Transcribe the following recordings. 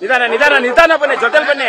ನಿಧಾನ ನಿಧಾನ ನಿಧಾನ ಬನ್ನಿ ಜೊತೆಲಿ ಬನ್ನಿ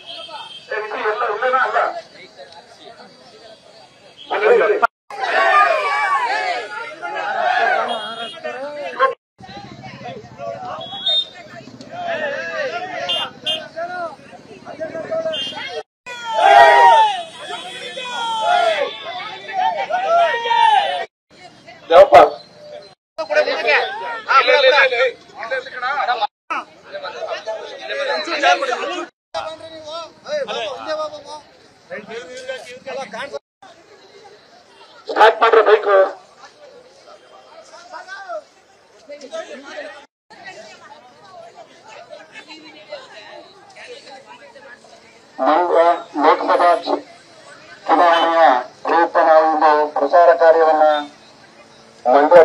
ಸ್ಟಾರ್ಟ್ ಮಾಡ್ರಿ ಬೈಕು ಮಂಡ್ಯ ಲೋಕಸಭಾ ಚು- ಚುನಾವಣೆಯ ಪ್ರಯುಕ್ತ ನಾವು ಇಂದು ಪ್ರಚಾರ ಕಾರ್ಯವನ್ನ ಮಂಡ್ಯ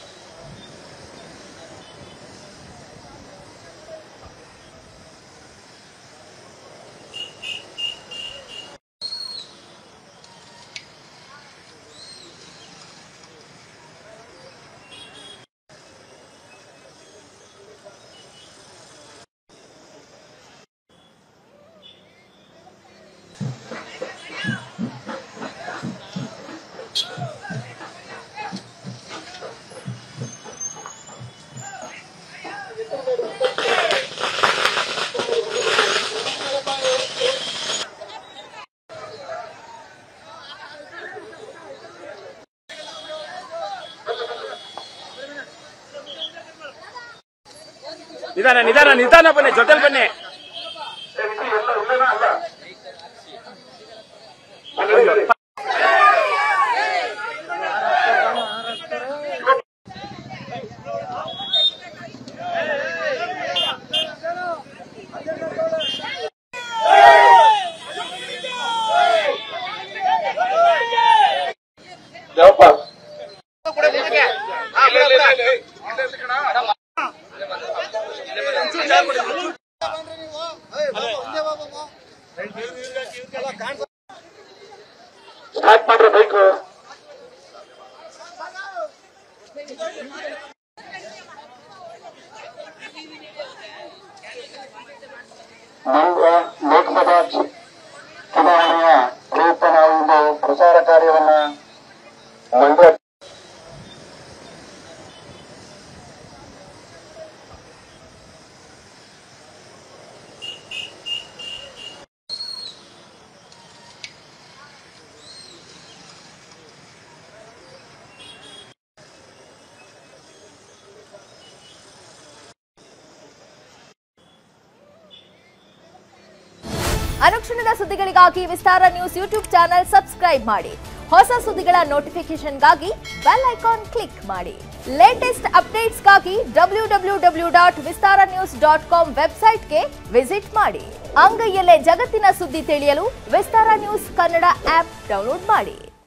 ನಿಧಾನ ನಿಧಾನ ನಿಧಾನ ಬನ್ನಿ ಜೊತೆಲಿ ಬನ್ನಿ ದೇವಪ್ಪ ಸ್ಟಾರ್ಟ್ ಮಾಡ್ರಿ ಬೈಕು ಮಂಡ್ಯ ಲೋಕಸಭಾ ಚು- ಚುನಾವಣೆಯ ಪ್ರಯುಕ್ತ ನಾವು ಇಂದು ಪ್ರಚಾರ ಕಾರ್ಯವನ್ನ ಮಂಡ್ಯ ಅನುಕ್ಷಣದ ಸುದ್ದಿಗಳಿಗಾಗಿ Vistara news YouTube channel subscribe ಮಾಡಿ ಹೊಸ ಸುದ್ದಿಗಳ ನೋಟಿಫಿಕೇಶನ್ಗಾಗಿ ಬೆಲ್ ಐಕಾನ್ ಕ್ಲಿಕ್ ಮಾಡಿ ಲೇಟೆಸ್ಟ್ ಅಪ್ಡೇಟ್ಸ್ಗಾಗಿ W W W dot Vistara news dot com ವೆಬ್ಸೈಟ್ಗೆ ವಿಸಿಟ್ ಮಾಡಿ ಅಂಗೈಯಲ್ಲೇ ಜಗತ್ತಿನ ಸುದ್ದಿ ತಿಳಿಯಲು Vistara news Kannada app download ಮಾಡಿ